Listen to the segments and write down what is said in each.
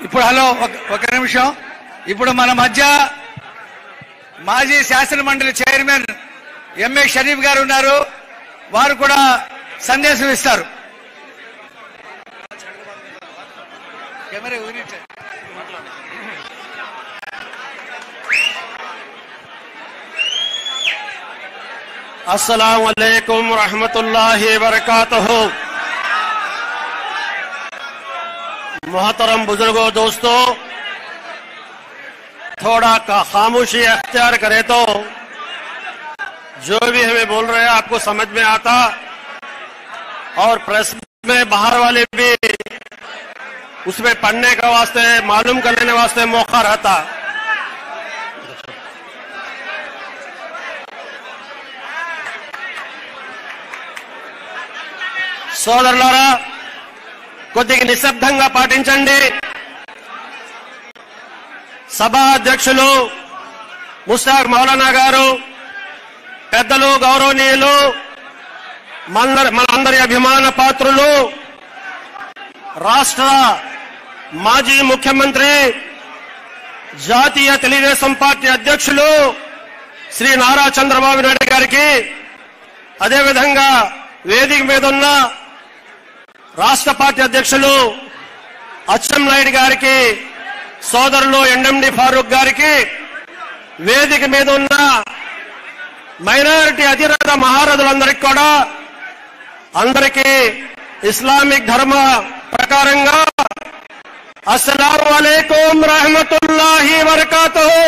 ఇప్పుడు హలో ఒక- ఒక నిమిషం ఇప్పుడు మన మధ్య మాజీ శాసన మండలి చైర్మన్ ఎంఏ షరీఫ్ గారు ఉన్నారు వారు కూడా సందేశం ఇస్తారు కెమెరా ఊరించండి. अस्सलाम वालेकुम रहमतुल्लाहि वबरकातुहू मोहतरम बुजुर्गों दोस्तों थोड़ा का खामोशी अख्तियार करे तो जो भी हमें बोल रहे हैं आपको समझ में आता और प्रेस में बाहर वाले भी उसमें पढ़ने का वास्ते मालूम करने वास्ते मौका रहता సోదరులారా కొద్దిగా నిశ్శబ్దంగా పాటించండి సభా అధ్యక్షులు ముస్తాక్ మౌలానా గారు పెద్దలు గౌరవనీయులు మనందరి మనందరి అభిమాన పాత్రులు రాష్ట్ర మాజీ ముఖ్యమంత్రి జాతీయ తెలుగుదేశం పార్టీ అధ్యక్షులు శ్రీ నారా చంద్రబాబు నాయుడు గారికి అదేవిధంగా వేదిక మీద ఉన్న రాష్ట్ర పార్టీ అధ్యక్షులు అచ్చెం నాయుడు గారికి సోదరులు ఎంఎండి ఫారూక్ గారికి వేదిక మీద ఉన్న మైనారిటీ అధిరథ మహారథులందరికీ కూడా అందరికీ ఇస్లామిక్ ధర్మ ప్రకారంగా అస్సలం వలైకుం रहमतुल्लाहि वबरकातुहू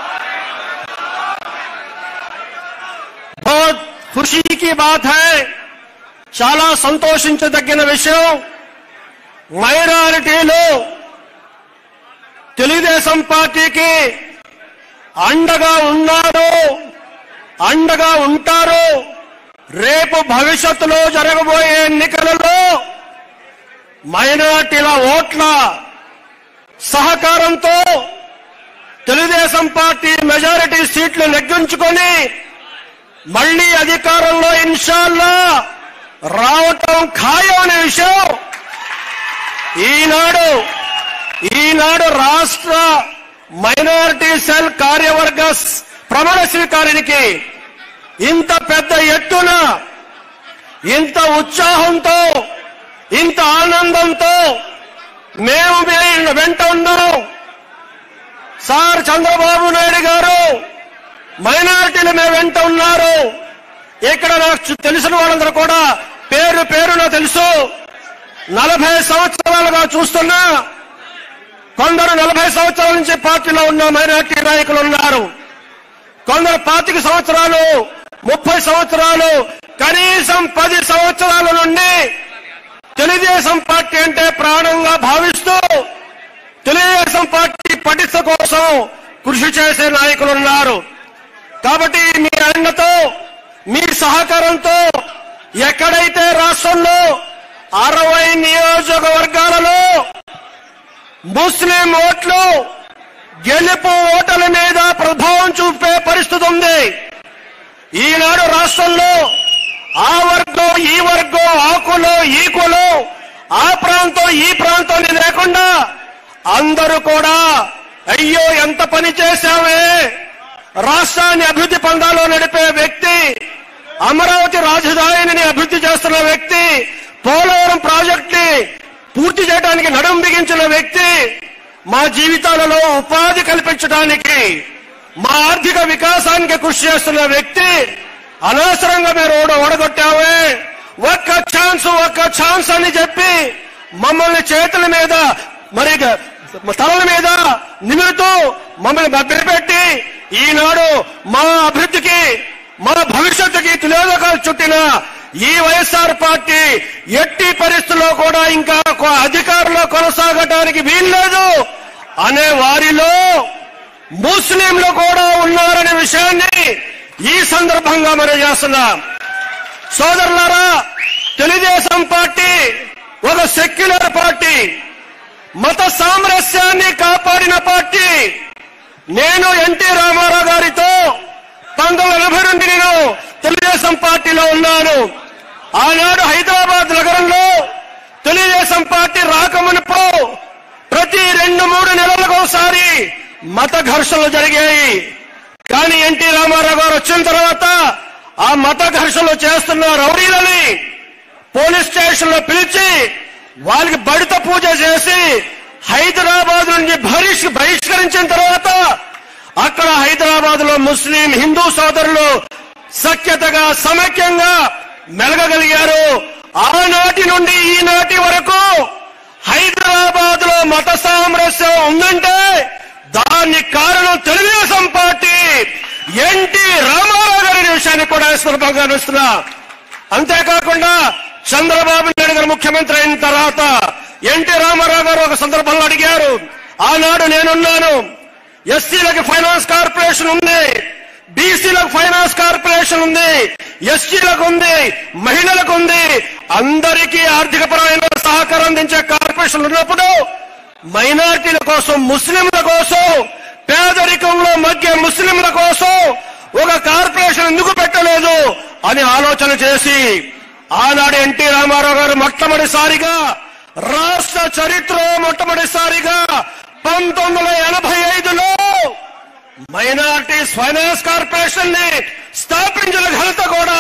बहुत खुशी की बात है చాలా సంతోషించదగిన విషయం మైనారిటీలు తెలుగుదేశం పార్టీకి అండగా ఉన్నారు అండగా ఉంటారు రేపు భవిష్యత్తులో జరగబోయే ఎన్నికలలో మైనార్టీల ఓట్ల సహకారంతో తెలుగుదేశం పార్టీ మెజారిటీ సీట్లు నెగ్గించుకొని మళ్లీ అధికారంలో ఇన్షాల్లా రావటం ఖాయం అనే విషయం ఈనాడు ఈనాడు రాష్ట్ర మైనారిటీ సెల్ కార్యవర్గ స్- ప్రమాణ స్వీకారానికి ఇంత పెద్ద ఎత్తున ఇంత ఉత్సాహంతో ఇంత ఆనందంతో మేము మీ వెంట ఉన్నాం సార్ చంద్రబాబు నాయుడు గారు మైనారిటీలు మేము వెంట ఉన్నారు ఇక్కడ నాకు చు- తెలిసిన వాళ్ళందరూ కూడా పేరు పేరున తెలుసు నలభై సంవత్సరాలుగా చూస్తున్నా కొందరు నలభై సంవత్సరాల నుంచి పార్టీలో ఉన్న మైనార్టీ నాయకులు ఉన్నారు కొందరు పాతిక సంవత్సరాలు ముప్పై సంవత్సరాలు కనీసం పది సంవత్సరాల నుండి తెలుగుదేశం పార్టీ అంటే ప్రాణంగా భావిస్తూ తెలుగుదేశం పార్టీ పటిష్ట కోసం కృషి చేసే నాయకులు ఉన్నారు కాబట్టి మీ అండతో మీ సహకారంతో ఎక్కడైతే రాష్ట్రంలో అరవై నియోజకవర్గాలలో ముస్లిం ఓట్లు గెలుపు ఓటల మీద ప్రభావం చూపే పరిస్థితి ఉంది ఈనాడు రాష్ట్రంలో ఆ వర్గం ఈ వర్గం ఆ కులం ఈ కులం ఆ ప్రాంతం ఈ ప్రాంతం అని లేకుండా అందరూ కూడా అయ్యో ఎంత పని చేశావే రాష్ట్రాన్ని అభివృద్ధి పందాలో నడిపే వ్యక్తి అమరావతి రాజధానిని అభివృద్ధి చేస్తున్న వ్యక్తి పోలవరం ప్రాజెక్టుని పూర్తి చేయడానికి నడుం బిగించిన వ్యక్తి మా జీవితాలలో ఉపాధి కల్పించడానికి మా ఆర్థిక వికాసానికి కృషి చేస్తున్న వ్యక్తి అనవసరంగా మీరు ఓడ ఓడగొట్టావే ఒక్క ఛాన్స్ ఒక్క ఛాన్స్ అని చెప్పి మమ్మల్ని చేతుల మీద మరి గ- తలల మీద నిమురుతూ మమ్మల్ని భద్రపెట్టి ఈనాడు మా అభివృద్ధికి మా భవిష్యత్తుకి తిలోదకాలు చుట్టిన ఈ వైఎస్ఆర్ పార్టీ ఎట్టి పరిస్థితుల్లో కూడా ఇంకా కొ- అధికారంలో కొనసాగటానికి వీల్లేదు అనే వారిలో ముస్లింలు కూడా ఉన్నారనే విషయాన్ని ఈ సందర్భంగా మనం చేస్తున్నాం సోదరులారా తెలుగుదేశం పార్టీ ఒక సెక్యులర్ పార్టీ మత సామరస్యాన్ని కాపాడిన పార్టీ నేను ఎన్టీ రామారావు గారితో పంతొమ్మిది వందల ఎనభై నుండి నేను తెలుగుదేశం పార్టీలో ఉన్నాను ఆనాడు హైదరాబాద్ నగరంలో తెలుగుదేశం పార్టీ రాకమునుపు ప్రతి రెండు మూడు మత ఘర్షణలు జరిగాయి కానీ ఎన్టీ రామారావు గారు వచ్చిన తర్వాత ఆ మత ఘర్షణలు చేస్తున్న రౌడీలని పోలీస్ స్టేషన్ లో పిలిచి వాళ్ళకి బడిత పూజ చేసి హైదరాబాద్ నుంచి బహిష్ బహిష్కరించిన తర్వాత అక్కడ హైదరాబాద్ లో ముస్లిం హిందూ సోదరులు సఖ్యతగా సమైక్యంగా మెలగగలిగారు ఆనాటి నుండి ఈనాటి వరకు హైదరాబాద్ లో మత సామరస్యం ఉందంటే దానికి కారణం తెలుగుదేశం పార్టీ ఎన్టీ రామారావు గారి విషయాన్ని కూడా సందర్భంగా ఇస్తున్నా అంతేకాకుండా చంద్రబాబు నాయుడు గారు ముఖ్యమంత్రి అయిన తర్వాత ఎన్టీ రామారావు గారు ఒక సందర్భంలో అడిగారు ఆనాడు నేనున్నాను ఎస్సీలకు ఫైనాన్స్ కార్పొరేషన్ ఉంది బీసీలకు ఫైనాన్స్ కార్పొరేషన్ ఉంది ఎస్సీలకు ఉంది మహిళలకు ఉంది అందరికీ ఆర్థికపరమైన సహకారం అందించే కార్పొరేషన్ ఉన్నప్పుడు మైనారిటీల కోసం ముస్లింల కోసం పేదరికంలో మధ్య ముస్లింల కోసం ఒక కార్పొరేషన్ ఎందుకు పెట్టలేదు అని ఆలోచన చేసి ఆనాడు ఎన్టీ రామారావు గారు మొట్టమొదటిసారిగా రాష్ట్ర చరిత్రలో మొట్టమొదటిసారిగా పంతొమ్మిది వందల ఎనభై ఐదులో మైనారిటీస్ ఫైనాన్స్ కార్పొరేషన్ ని స్థాపించిన ఘనత కూడా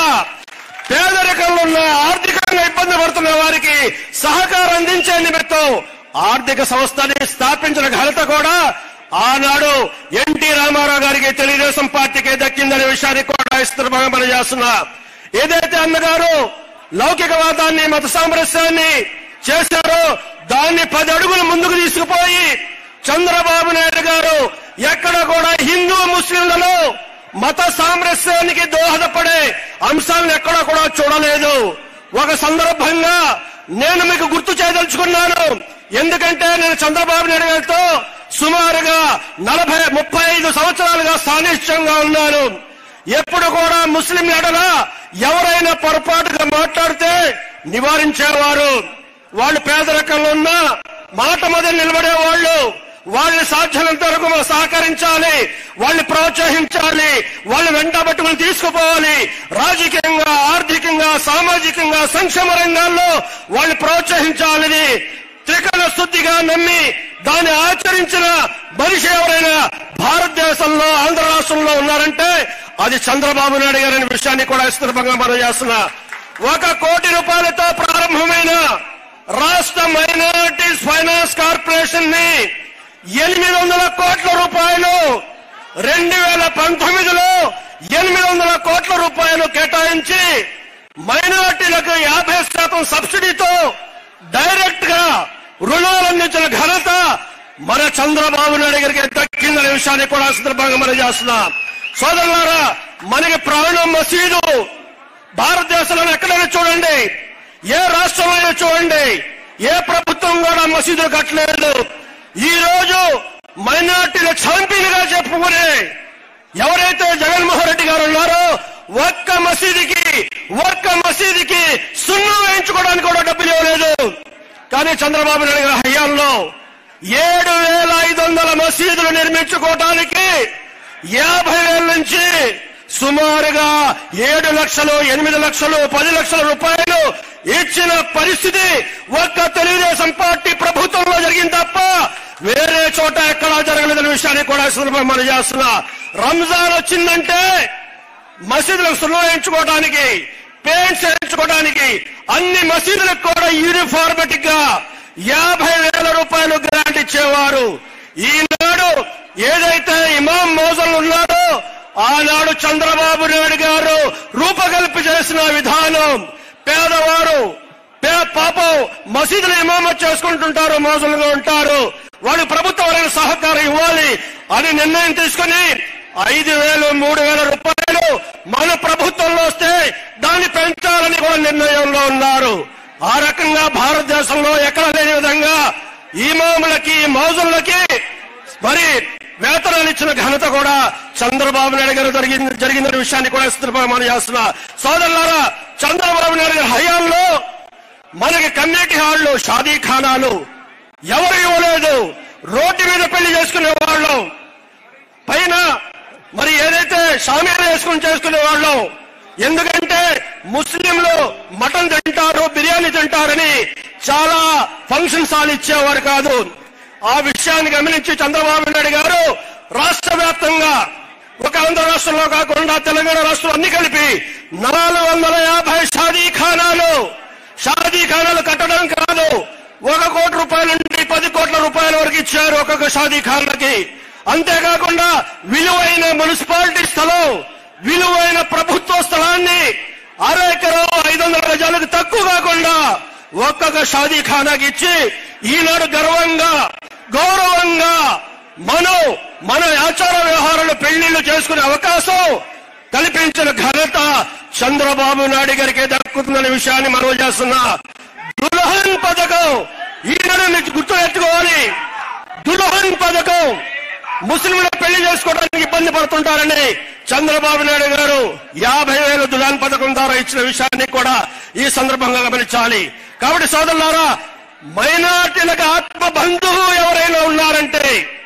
పేదరికంలో ఉన్న ఆర్థికంగా ఇబ్బంది పడుతున్న వారికి సహకారం అందించే నిమిత్తం ఆర్థిక సంస్థని స్థాపించిన ఘనత కూడా ఆనాడు ఎన్టీ రామారావు గారికి తెలుగుదేశం పార్టీకి దక్కిందనే విషయాన్ని కూడా ఇస్తున్న మనం చేస్తున్నా ఏదైతే అన్నగారు లౌకికవాదాన్ని మత సామరస్యాన్ని చేశారో దాన్ని పది అడుగులు ముందుకు తీసుకుపోయి చంద్రబాబు నాయుడు గారు ఎక్కడ కూడా హిందూ ముస్లింలలో మత సామరస్యానికి దోహదపడే అంశాలను ఎక్కడా కూడా చూడలేదు ఒక సందర్భంగా నేను మీకు గుర్తు చేయదలుచుకున్నాను ఎందుకంటే నేను చంద్రబాబు నాయుడు గారితో సుమారుగా నలభై ముప్పై ఐదు సంవత్సరాలుగా సాన్నిధ్యంగా ఉన్నాను ఎప్పుడు కూడా ముస్లిం ఎడల ఎవరైనా పొరపాటుగా మాట్లాడితే నివారించేవారు వాళ్ళు పేదరికంలో ఉన్నా మాట మీద నిలబడే వాళ్ళు వాళ్ళని సాధ్యమైనంత వరకు మనం సహకరించాలి వాళ్ళని ప్రోత్సహించాలి వాళ్ళని వెంటబట్టుకుని తీసుకుపోవాలి రాజకీయంగా ఆర్థికంగా సామాజికంగా సంక్షేమ రంగాల్లో వాళ్ళని ప్రోత్సహించాలని త్రికరణ శుద్ధిగా నమ్మి దాన్ని ఆచరించిన మనిషి ఎవరైనా భారతదేశంలో ఆంధ్ర రాష్ట్రంలో ఉన్నారంటే అది చంద్రబాబు నాయుడు గారి విషయాన్ని కూడా సందర్భంగా మనం చేస్తున్నా ఒక కోటి రూపాయలతో ప్రారంభమైన రాష్ట్ర మైనారిటీస్ ఫైనాన్స్ కార్పొరేషన్ ని ఎనిమిది వందల కోట్ల రూపాయలు రెండు వేల పంతొమ్మిదిలో ఎనిమిది వందల కోట్ల రూపాయలు కేటాయించి మైనారిటీలకు యాభై శాతం సబ్సిడీతో డైరెక్ట్ గా రుణాలు అందించిన ఘనత మన చంద్రబాబు నాయుడు గారికి దక్కిందనే విషయాన్ని కూడా సందర్భంగా మనం చేస్తున్నాం సోదరులారా మనకి ప్రాణం మసీదు భారతదేశంలో ఎక్కడైనా చూడండి ఏ రాష్ట్రంలో చూడండి ఏ ప్రభుత్వం కూడా మసీదులు కట్టలేదు ఈ రోజు మైనార్టీల ఛాంపియన్ గా చెప్పుకునే ఎవరైతే జగన్మోహన్ రెడ్డి గారు ఉన్నారో ఒక్క మసీదుకి ఒక్క మసీదుకి సున్నం వేయించుకోవడానికి కూడా డబ్బులు ఇవ్వలేదు కానీ చంద్రబాబు నాయుడు గారి హయాంలో ఏడు వేల ఐదు వందల మసీదులు నిర్మించుకోవడానికి యాభై వేల నుంచి సుమారుగా ఏడు లక్షలు ఎనిమిది లక్షలు పది లక్షల రూపాయలు ఇచ్చిన పరిస్థితి ఒక్క తెలుగుదేశం పార్టీ ప్రభుత్వంలో జరిగింది తప్ప వేరే చోట ఎక్కడా జరగలేదనే విషయాన్ని కూడా సందర్భంగా మనం చేస్తున్నా రంజాన్ వచ్చిందంటే మసీదులకు సున్నించుకోవడానికి పెయింట్స్ వేయించుకోవడానికి అన్ని మసీదులకు కూడా యూనిఫార్మటిక్ గా యాభై వేల రూపాయలు గ్రాంట్ ఇచ్చేవారు ఈనాడు ఏదైతే ఇమాం మోజలు ఉన్నారో ఆనాడు చంద్రబాబు నాయుడు గారు రూపకల్పి చేసిన విధానం పేదవారు పే- పాపం మసీదులు ఇమామత్ చేసుకుంటుంటారు మోజలుగా ఉంటారు వాళ్ళు ప్రభుత్వం వారికి సహకారం ఇవ్వాలి అని నిర్ణయం తీసుకుని ఐదు వేలు మూడు వేల రూపాయలు మన ప్రభుత్వంలో వస్తే దాన్ని పెంచాలని కూడా నిర్ణయంలో ఉన్నారు ఆ రకంగా భారతదేశంలో ఎక్కడ లేని విధంగా ఈమాములకి మౌజులకి మరి వేతనాలు ఇచ్చిన ఘనత కూడా చంద్రబాబు నాయుడు గారు జరిగింది జరిగిన విషయాన్ని కూడా సందర్భంగా మనం చేస్తున్నా సోదరులారా చంద్రబాబు నాయుడు గారి హయాంలో మనకి కమ్యూనిటీ హాళ్ళు షాదీ ఖానాలు ఎవరు ఇవ్వలేదు రోడ్డు మీద పెళ్లి చేసుకునే వాళ్ళం పైన మరి ఏదైతే షామీలు వేసుకుని చేసుకునే వాళ్ళం ఎందుకంటే ముస్లింలు మటన్ తింటారు బిర్యానీ తింటారని చాలా ఫంక్షన్స్ హాల్ ఇచ్చేవారు కాదు ఆ విషయాన్ని గమనించి చంద్రబాబు నాయుడు గారు రాష్ట్ర వ్యాప్తంగా ఒక ఆంధ్ర రాష్ట్రంలో కాకుండా తెలంగాణ రాష్ట్రం అన్ని కలిపి నాలుగు వందల యాభై షాదీ ఖానాలు షాదీ ఖానాలు కట్టడం కాదు ఒక కోటి రూపాయల నుండి పది కోట్ల రూపాయల వరకు ఇచ్చారు ఒక్కొక్క షాదీ ఖాన్లకి అంతేకాకుండా విలువైన మున్సిపాలిటీ స్థలం విలువైన ప్రభుత్వ స్థలాన్ని అరెకరం ఐదు వందల గజాలకు తక్కువ కాకుండా ఒక్కొక్క షాదీ ఖానాకి ఇచ్చి ఈనాడు గర్వంగా గౌరవంగా మనం మన ఆచార వ్యవహారాలు పెళ్లిళ్లు చేసుకునే అవకాశం కల్పించిన ఘనత చంద్రబాబు నాయుడు గారికి దక్కుతుందనే విషయాన్ని మనం చేస్తున్నా దుల్హన్ పథకం ఈనాడు మీకు గుర్తు ఎత్తుకోవాలి దుల్హన్ పథకం ముస్లింలు పెళ్లి చేసుకోవడానికి ఇబ్బంది పడుతుంటారని చంద్రబాబు నాయుడు గారు యాభై వేల దులాన్ పథకం ద్వారా ఇచ్చిన విషయాన్ని కూడా ఈ సందర్భంగా గమనించాలి కాబట్టి సోదరులారా మైనార్టీలకు ఆత్మ బంధువు ఎవరైనా ఉన్నారంటే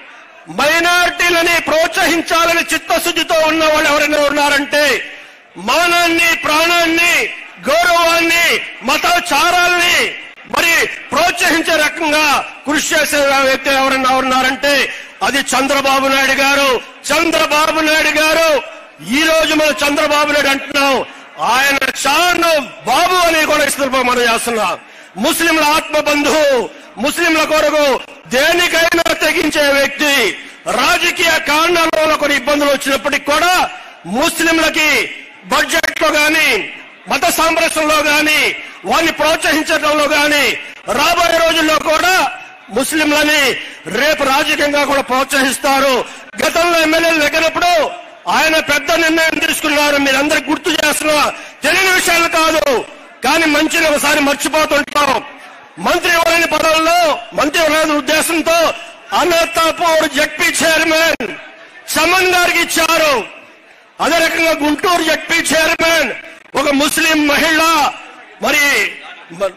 మైనార్టీలని ప్రోత్సహించాలని చిత్తశుద్ధితో ఉన్న వాళ్ళు ఎవరైనా ఉన్నారంటే మానాన్ని ప్రాణాన్ని గౌరవాన్ని మతాచారాల్ని మరి ప్రోత్సహించే రకంగా కృషి చేసే వ్యక్తి ఎవరైనా ఉన్నారంటే అది చంద్రబాబు నాయుడు గారు చంద్రబాబు నాయుడు గారు ఈ రోజు మనం చంద్రబాబు నాయుడు అంటున్నాం ఆయన చాను బాబు అని కూడా ఈ సందర్భంగా మనం చేస్తున్నాం ముస్లింల ఆత్మ బంధువు ముస్లింల కొరకు దేనికైనా తెగించే వ్యక్తి రాజకీయ కారణాల కొన్ని ఇబ్బందులు వచ్చినప్పటికీ కూడా ముస్లింలకి బడ్జెట్ లో గాని మత సామరస్యంలో గాని వారిని ప్రోత్సహించడంలో గాని రాబోయే రోజుల్లో కూడా ముస్లింలని రేపు రాజకీయంగా కూడా ప్రోత్సహిస్తారు గతంలో ఎమ్మెల్యేలు ఎగినప్పుడు ఆయన పెద్ద నిర్ణయం తీసుకున్నారు మీరందరికి గుర్తు చేస్తున్నా తెలియని విషయాలు కాదు కానీ మంచిని ఒకసారి మర్చిపోతుంటాం మంత్రి ఎవరైన పదవుల్లో మంత్రి ఎవరైన ఉద్దేశంతో అనంతపూర్ జడ్పీ చైర్మన్ చమన్ గారికి ఇచ్చారు అదే రకంగా గుంటూరు జడ్పీ చైర్మన్ ఒక ముస్లిం మహిళ మరి మ-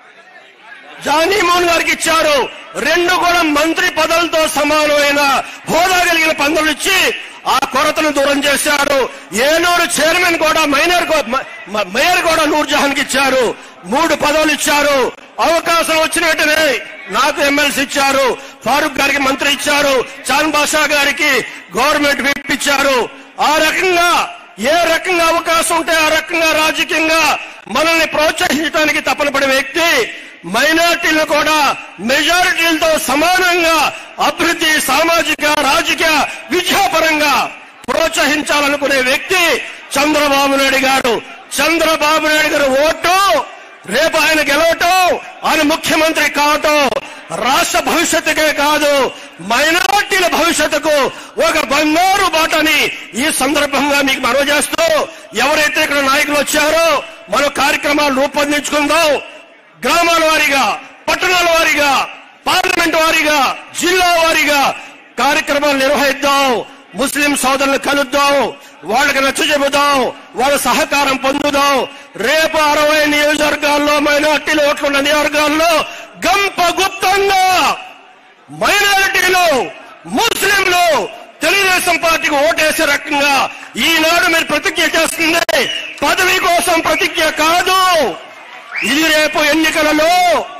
జానీ మోహన్ గారికి ఇచ్చారు రెండు కూడా మంత్రి పదవులతో సమానమైన హోదా కలిగిన పదవులు ఇచ్చి ఆ కొరతను దూరం చేశారు ఏలూరు చైర్మన్ కూడా మైనర్ కో- మ- మ- మేయర్ కూడా నూర్జహాన్ కి ఇచ్చారు మూడు పదవులు ఇచ్చారు అవకాశం వచ్చిన వెంటనే నాకు ఎమ్మెల్సీ ఇచ్చారు ఫారూక్ గారికి మంత్రి ఇచ్చారు చాన్ బాషా గారికి గవర్నమెంట్ విప్ ఇచ్చారు ఆ రకంగా ఏ రకంగా అవకాశం ఉంటే ఆ రకంగా రాజకీయంగా మనల్ని ప్రోత్సహించడానికి తపన పడే వ్యక్తి మైనార్టీలు కూడా మెజారిటీలతో సమానంగా అభివృద్ధి సామాజిక రాజకీయ విద్యాపరంగా ప్రోత్సహించాలనుకునే వ్యక్తి చంద్రబాబు నాయుడు గారు చంద్రబాబు నాయుడు గారు ఓటు రేపు ఆయన గెలవటం ఆయన ముఖ్యమంత్రి కావటం రాష్ట్ర భవిష్యత్తుకే కాదు మైనార్టీల భవిష్యత్తుకు ఒక బంగారు బాటని ఈ సందర్భంగా మీకు మనవి చేస్తూ ఎవరైతే ఇక్కడ నాయకులు వచ్చారో మనం కార్యక్రమాలు రూపొందించుకుందాం గ్రామాల వారీగా పట్టణాల వారీగా పార్లమెంట్ వారీగా జిల్లా వారీగా కార్యక్రమాలు నిర్వహిద్దాం ముస్లిం సోదరులు కలుద్దాం వాళ్ళకి నచ్చ చెబుదాం వాళ్ళ సహకారం పొందుదాం రేపు అరవై నియోజకవర్గాల్లో మైనార్టీలు ఓట్లున్న నియోజకవర్గాల్లో గంప గుప్తంగా మైనారిటీలు ముస్లింలు తెలుగుదేశం పార్టీకి ఓటేసే రకంగా ఈనాడు మీరు ప్రతిజ్ఞ చేస్తుంది పదవి కోసం ప్రతిజ్ఞ కాదు ఇది రేపు ఎన్నికలలో